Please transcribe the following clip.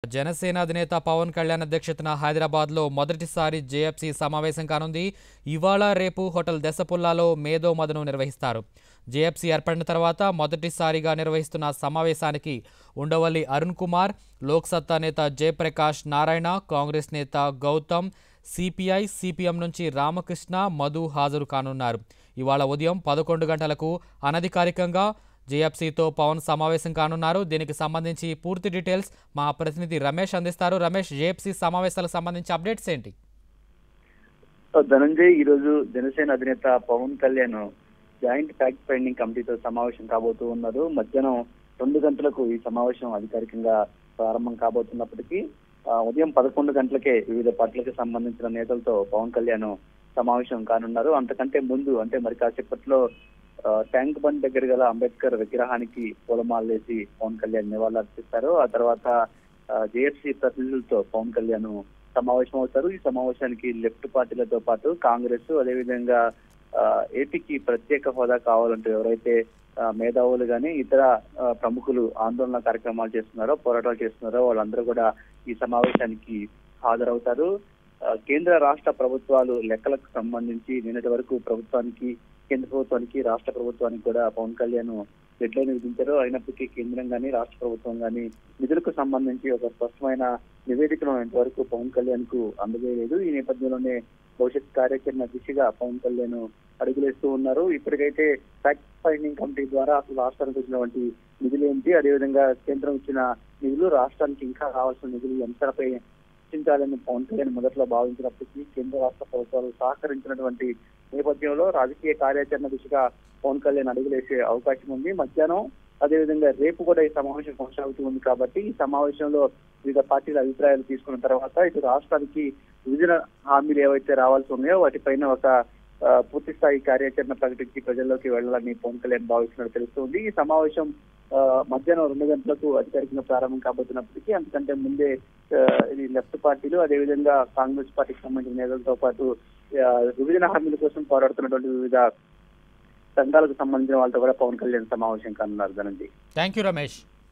జనసేన అధినేత పవన్ కళ్యాణ్ అధ్యక్షతన హైదరాబాద్లో మొదటిసారి జేఎఫ్సీ సమావేశం కానుంది ఇవాళ రేపు హోటల్ దెసపుల్లాలో మేధో మదను నిర్వహిస్తారు జేఎఫ్సీ ఏర్పడిన తర్వాత మొదటిసారిగా నిర్వహిస్తున్న సమావేశానికి ఉండవల్లి అరుణ్ కుమార్ లోక్సత్తా నేత జయప్రకాష్ నారాయణ కాంగ్రెస్ నేత గౌతమ్ సిపిఐ సిపిఎం నుంచి రామకృష్ణ మధు హాజరు కానున్నారు ఇవాళ ఉదయం పదకొండు గంటలకు అనధికారికంగా జేఎఫ్సీతో పవన్ సమావేశం కానున్నారు దీనికి సంబంధించి పూర్తి డీటెయిల్స్ మా ప్రతినిధి రమేష్ అందిస్తారు రమేష్ జేఎఫ్సీ సమావేశాలకు సంబంధించి అప్డేట్స్ ఏంటి ధనంజయ్ ఈ రోజు జనసేన అధినేత Pawan Kalyan joint fact finding కమిటీతో సమావేశం కాబోతూ ఉన్నారు మధ్యాహ్నం రెండు గంటలకు ఈ సమావేశం అధికారికంగా ప్రారంభం కాబోతున్నప్పటికీ ఆ, ఉదయం పదకొండు గంటలకే వివిధ పార్టీలకు సంబంధించిన నేతలతో పవన్ కళ్యాణ్ సమావేశం కానున్నారు అంతకంటే ముందు అంటే మరి కాసేపట్లో ఆ, ట్యాంక్ బండ్ దగ్గర గల అంబేద్కర్ విగ్రహానికి పూలమాలేసి పవన్ కళ్యాణ్ నివాళులర్పిస్తారు ఆ తర్వాత జేఎఫ్సీ ప్రతినిధులతో పవన్ కళ్యాణ్ సమావేశం అవుతారు ఈ సమావేశానికి లెఫ్ట్ పార్టీలతో పాటు కాంగ్రెస్ అదేవిధంగా ఆ, ఏపీకి ప్రత్యేక హోదా కావాలంటూ ఎవరైతే ఆ, మేధావులు కానీ ఇతర ఆ, ప్రముఖులు ఆందోళన కార్యక్రమాలు చేస్తున్నారో పోరాటాలు చేస్తున్నారో వాళ్ళందరూ కూడా ఈ సమావేశానికి హాజరవుతారు ఆ, కేంద్ర రాష్ట్ర ప్రభుత్వాలు లెక్కలకు సంబంధించి నిన్నటి వరకు ప్రభుత్వానికి కేంద్ర ప్రభుత్వానికి రాష్ట్ర ప్రభుత్వానికి కూడా పవన్ కళ్యాణ్ డెడ్ లైన్ విధించారు అయినప్పటికీ కేంద్రం కానీ రాష్ట్ర ప్రభుత్వం కానీ నిధులకు సంబంధించి ఒక స్పష్టమైన నివేదికను ఇంతవరకు పవన్ కళ్యాణ్ కు అందజేయలేదు ఈ నేపథ్యంలోనే భవిష్యత్ కార్యాచరణ దిశగా పవన్ కళ్యాణ్ అడుగులేస్తూ ఉన్నారు ఇప్పటికైతే ఫ్యాక్ట్ ఫైండింగ్ కమిటీ ద్వారా అసలు రాష్ట్రానికి వచ్చినటువంటి నిధులు ఏంటి అదేవిధంగా కేంద్రం ఇచ్చిన నిధులు రాష్ట్రానికి ఇంకా రావాల్సిన నిధులు ఈ అంశాలపై చర్చించాలని పవన్ కళ్యాణ్ మొదట్లో భావించినప్పటికీ కేంద్ర రాష్ట్ర ప్రభుత్వాలు సహకరించినటువంటి నేపథ్యంలో రాజకీయ కార్యాచరణ దిశగా పవన్ కళ్యాణ్ అడుగులేసే అవకాశం ఉంది మధ్యాహ్నం అదేవిధంగా రేపు కూడా ఈ సమావేశం కొనసాగుతూ ఉంది కాబట్టి ఈ సమావేశంలో వివిధ పార్టీల అభిప్రాయాలు తీసుకున్న తర్వాత ఇటు రాష్ట్రానికి విభజన హామీలు ఏవైతే రావాల్సి ఉన్నాయో వాటిపైన ఒక ఆ, పూర్తి స్థాయి కార్యాచరణ ప్రకటించి ప్రజల్లోకి వెళ్లాలని పవన్ కళ్యాణ్ భావిస్తున్నట్టు తెలుస్తుంది ఈ సమావేశం ఆ, మధ్యాహ్నం రెండు గంటలకు అధికారికంగా ప్రారంభం కాబోతున్నప్పటికీ అంతకంటే ముందే ఆ, ఇది లెఫ్ట్ పార్టీలు అదేవిధంగా కాంగ్రెస్ పార్టీకి సంబంధించిన నేతలతో పాటు ఆ, విభజన హామీల కోసం పోరాడుతున్నటువంటి వివిధ సంఘాలకు సంబంధించిన వాళ్ళతో కూడా పవన్ కళ్యాణ్ సమావేశం కానున్నారు ధనంజయ్ థ్యాంక్ యూ రమేష్